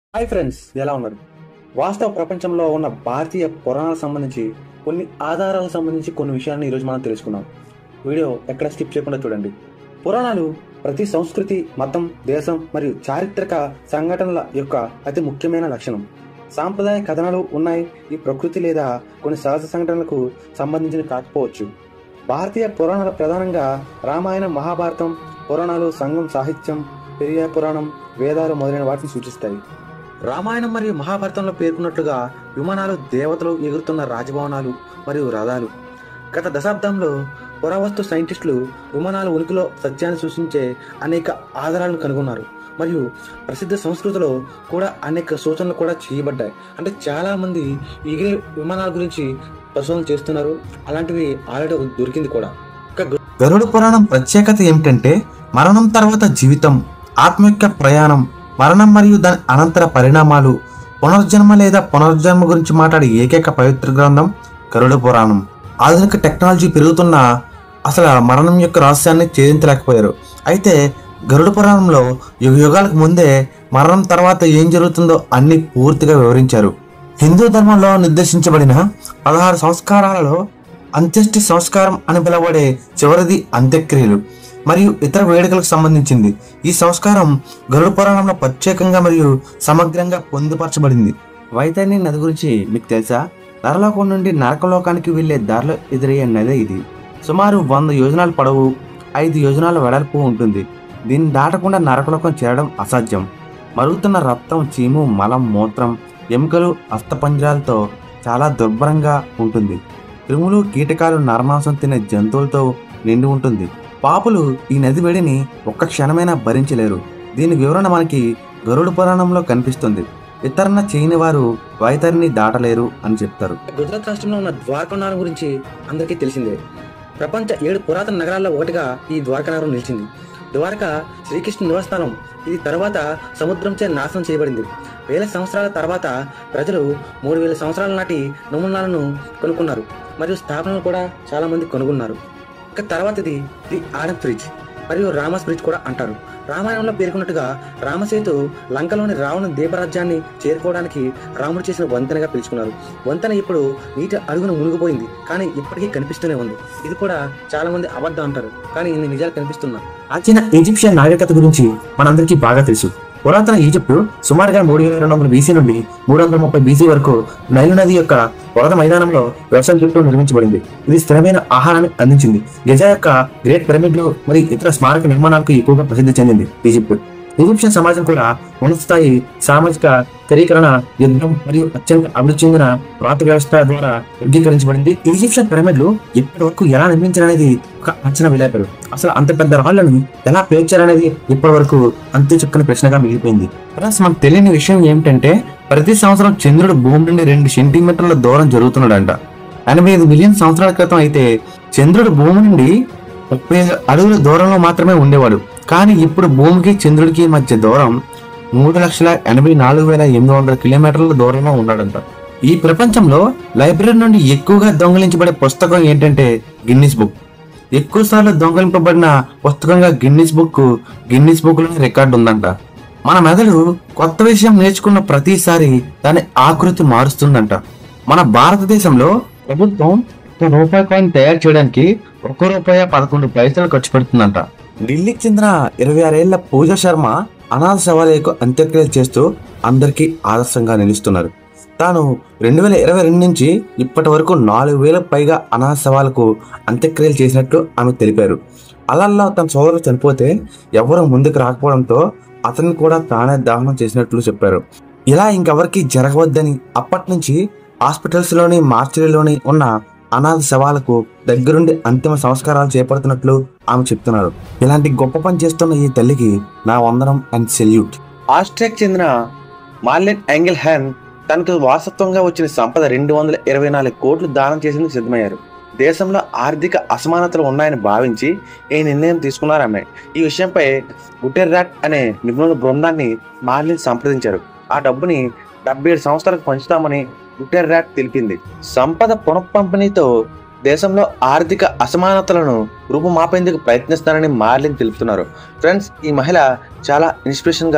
hi friends ఎలా ఉన్నారు వాస్తవ ప్రపంచంలో ఉన్న భారతీయ పురాణాలకు సంబంధించి కొన్ని ఆధారాలకు సంబంధించి కొన్ని విషయాలను ఈరోజు మనం తెలుసుకుందాం వీడియో ఎక్కడ స్కిప్ చేయకుండా చూడండి పురాణాలు ప్రతి సంస్కృతి మతం దేశం మరియు చారిత్రక సంఘటనల యొక్క అతి ముఖ్యమైన లక్షణం సాంప్రదాయ కథనాలు ఉన్నాయి ఈ ప్రకృతి లేదా కొన్ని సహజ సంఘటనలకు సంబంధించిన కాకపోవచ్చు భారతీయ పురాణాలు ప్రధానంగా రామాయణం మహాభారతం పురాణాలు సంఘం సాహిత్యం పెరియ పురాణం వేదాలు మొదలైన వాటిని సూచిస్తాయి రామాయణం మరియు మహాభారతంలో పేర్కొన్నట్లుగా విమానాలు దేవతలు ఎగురుతున్న రాజభవనాలు మరియు రథాలు గత దశాబ్దంలో పురావస్తు సైంటిస్టులు విమానాల ఉనికిలో సత్యాన్ని సూచించే అనేక ఆధారాలను కనుగొన్నారు మరియు ప్రసిద్ధ సంస్కృతిలో కూడా అనేక సూచనలు కూడా చేయబడ్డాయి అంటే చాలా మంది ఎగిరే విమానాల గురించి పరిశోధన చేస్తున్నారు అలాంటివి ఆల్రెడీ దొరికింది కూడా ఇక గరుడ పురాణం ప్రత్యేకత ఏమిటంటే మరణం తర్వాత జీవితం ఆత్మ యొక్క ప్రయాణం మరణం మరియు దాని అనంతర పరిణామాలు పునర్జన్మ లేదా పునర్జన్మ గురించి మాట్లాడే ఏకైక పవిత్ర గ్రంథం గరుడ పురాణం ఆధునిక టెక్నాలజీ పెరుగుతున్న అసలు ఆ మరణం యొక్క రహస్యాన్ని ఛేదించలేకపోయారు అయితే గరుడ పురాణంలో యుగ యుగాలకు ముందే మరణం తర్వాత ఏం జరుగుతుందో అన్ని పూర్తిగా వివరించారు హిందూ ధర్మంలో నిర్దేశించబడిన పదహారు సంస్కారాలలో అంత్యష్టి సంస్కారం అని పిలువబడే చివరిది అంత్యక్రియలు మరియు ఇతర వేడుకలకు సంబంధించింది ఈ సంస్కారం గరుడ పురాణంలో ప్రత్యేకంగా మరియు సమగ్రంగా పొందుపరచబడింది వైతరణి నది గురించి మీకు తెలుసా నరలోకం నుండి నరకలోకానికి వెళ్లే దారిలో ఎదురయ్యే నది ఇది సుమారు వంద యోజనాల పొడవు ఐదు యోజనాల వెడల్పు ఉంటుంది దీన్ని దాటకుండా నరకలోకం చేరడం అసాధ్యం మరుగుతున్న రక్తం చీము మలం మూత్రం ఎముకలు అస్థపంజరాలతో చాలా దుర్భరంగా ఉంటుంది క్రిములు కీటకాలు నరమాంసం తినే జంతువులతో నిండి ఉంటుంది పాపులు ఈ నది వేడిని ఒక్క క్షణమైనా భరించలేరు దీని వివరణ మనకి గరుడ పురాణంలో కనిపిస్తుంది ఇతరన చేయని వారు వైతరిని దాటలేరు అని చెప్తారు గుజరాత్ రాష్ట్రంలో ఉన్న ద్వారకానగరం గురించి అందరికీ తెలిసిందే ప్రపంచ ఏడు పురాతన నగరాల్లో ఒకటిగా ఈ ద్వారకానగరం నిలిచింది ద్వారక శ్రీకృష్ణ నివాసస్థానం ఇది తర్వాత సముద్రంచే నాశనం చేయబడింది వేల సంవత్సరాల తర్వాత ప్రజలు మూడు వేల సంవత్సరాల నాటి నమూనాలను కొనుక్కున్నారు మరియు స్థాపనలు కూడా చాలా మంది కనుగొన్నారు ఇక తర్వాతది ది ఆడమ్ బ్రిడ్జ్ మరియు రామస్ బ్రిడ్జ్ కూడా అంటారు రామాయణంలో పేర్కొన్నట్టుగా రామసేతు లంకలోని రావణ దీపరాజ్యాన్ని చేరుకోవడానికి రాముడు చేసిన వంతెనగా పిలుచుకున్నారు వంతెన ఇప్పుడు నీటి అడుగున మునిగిపోయింది కానీ ఇప్పటికీ కనిపిస్తూనే ఉంది ఇది కూడా చాలా మంది అబద్ధం అంటారు కానీ ఇన్ని నిజాలు కనిపిస్తున్నా ప్రాచీన ఈజిప్షియన్ నాగరికత గురించి మనందరికీ బాగా తెలుసు పురాతన ఈజిప్టు సుమారుగా మూడు వేల రెండు వందల బీసీ నుండి మూడు వందల ముప్పై బీసీ వరకు నైలు నది యొక్క వరద మైదానంలో వ్యవసాయం చుట్టూ నిర్మించబడింది ఇది స్థిరమైన ఆహారాన్ని అందించింది గజా యొక్క గ్రేట్ పిరమిడ్లు మరియు ఇతర స్మారక నిర్మాణాలకు ఎక్కువగా ప్రసిద్ధి చెందింది ఈజిప్ట్ ఈజిప్షియన్ సమాజం కూడా ఉన్నత స్థాయి సామాజిక స్థిరీకరణ యుద్ధం మరియు అత్యంత అభివృద్ధి చెందిన ప్రాంత వ్యవస్థ ద్వారా వర్గీకరించబడింది ఈజిప్షియన్ పిరమిడ్లు ఇప్పటి వరకు ఎలా నిర్మించారనేది ఒక అంచనా వేలాపారు అసలు అంత పెద్ద రాళ్లను ఎలా పేర్చారనేది ఇప్పటి వరకు అంతే చక్కని ప్రశ్నగా మిగిలిపోయింది ప్లస్ మనకు తెలియని విషయం ఏమిటంటే ప్రతి సంవత్సరం చంద్రుడు భూమి నుండి రెండు సెంటీమీటర్ల దూరం జరుగుతున్నాడంట ఎనభై ఐదు మిలియన్ సంవత్సరాల క్రితం అయితే చంద్రుడు భూమి నుండి ముప్పై ఐదు అడుగుల దూరంలో మాత్రమే ఉండేవాడు కానీ ఇప్పుడు భూమికి చంద్రుడికి మధ్య దూరం మూడు లక్షల ఎనభై నాలుగు వేల ఎనిమిది వందల కిలోమీటర్ల దూరంలో ఉన్నాడంట ఈ ప్రపంచంలో లైబ్రరీ నుండి ఎక్కువగా దొంగిలించబడే పుస్తకం ఏంటంటే గిన్నిస్ బుక్ ఎక్కువ సార్లు దొంగిలింపబడిన పుస్తకంగా గిన్నిస్ బుక్ గిన్నిస్ బుక్ లోని రికార్డు ఉందంట మన మెదడు కొత్త విషయం నేర్చుకున్న ప్రతిసారి దాని ఆకృతి మారుస్తుందంట మన భారతదేశంలో ప్రభుత్వం ఒక రూపాయి కాయిన్ తయారు చేయడానికి ఒక రూపాయి పదకొండు పైసలు ఖర్చు పెడుతుందంట ఢిల్లీకి చెందిన ఇరవై ఆరేళ్ల పూజ శర్మ అనాథ శవాలయకు అంత్యక్రియలు చేస్తూ అందరికీ ఆదర్శంగా నిలుస్తున్నారు తాను రెండు వేల ఇరవై రెండు నుంచి ఇప్పటి వరకు నాలుగు వేలకు పైగా అనాథ శవాలకు అంత్యక్రియలు చేసినట్లు ఆమె తెలిపారు అలల్లో తన సోదరు చనిపోతే ఎవరు ముందుకు రాకపోవడంతో అతన్ని కూడా తానే దహనం చేసినట్లు చెప్పారు ఇలా ఇంకెవరికి జరగవద్దని అప్పటి నుంచి హాస్పిటల్స్ లోని మార్చిలోని ఉన్న అనాథ శవాలకు దగ్గరుండి అంతిమ సంస్కారాలు చేపడుతున్నట్లు ఆమె చెప్తున్నారు ఇలాంటి గొప్ప పని చేస్తున్న ఈ తల్లికి నా వందనం అండ్ సెల్యూట్ ఆస్ట్రియాకి చెందిన మార్లెన్ యాంగిల్ హ్యాన్ తనకు వారసత్వంగా వచ్చిన సంపద రెండు వందల ఇరవై నాలుగు కోట్లు దానం చేసేందుకు సిద్ధమయ్యారు దేశంలో ఆర్థిక అసమానతలు ఉన్నాయని భావించి ఈ నిర్ణయం తీసుకున్నారు ఆమె ఈ విషయంపై గుటెర్రాట్ అనే నిపుణుల బృందాన్ని మార్లిన్ సంప్రదించారు ఆ డబ్బుని డెబ్బై ఏడు సంవత్సరాలకు పంచుతామని గుటెర్రాట్ తెలిపింది సంపద పునఃపంపిణీతో దేశంలో ఆర్థిక అసమానతలను రూపుమాపేందుకు ప్రయత్నిస్తానని మార్లిన్ తెలుపుతున్నారు ఫ్రెండ్స్ ఈ మహిళ చాలా ఇన్స్పిరేషన్ గా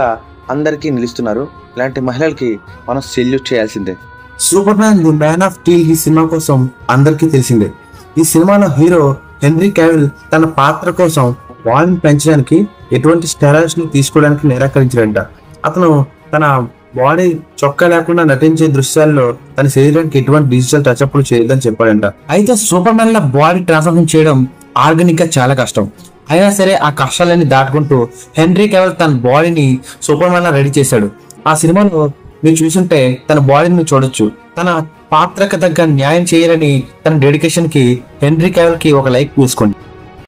అందరికీ నిలుస్తున్నారు ఇలాంటి మహిళలకి మనం సెల్యూట్ చేయాల్సిందే Superman the man of steel ఈ సినిమా కోసం అందరికీ తెలిసిందే ఈ సినిమాలో హీరో హెన్రీ క్యావిల్ తన పాత్ర కోసం బాడీని పెంచడానికి ఎటువంటి స్టెరాయిడ్స్ ని తీసుకోవడానికి నిరాకరించాడంట అతను తన బాడీ చొక్కా లేకుండా నటించే దృశ్యాల్లో తన శరీరానికి ఎటువంటి డిజిటల్ టచ్అప్లు చేయొద్దని చెప్పాడంట అయితే సూపర్ మ్యాన్ ల బాడీ ట్రాన్స్ఫర్మేషన్ చేయడం ఆర్గానిక్ గా చాలా కష్టం అయినా సరే ఆ కష్టాలన్నీ దాటుకుంటూ హెన్రీ కేవల్ తన బాడీని సూపర్ మ్యాన్ లా రెడీ చేశాడు ఆ సినిమాలో మీరు చూసుంటే తన బాడీని చూడొచ్చు తన పాత్రకు తగ్గ న్యాయం చేయాలని తన డెడికేషన్ కి హెన్రీ కేవల్ కి ఒక లైక్ తీసుకోండి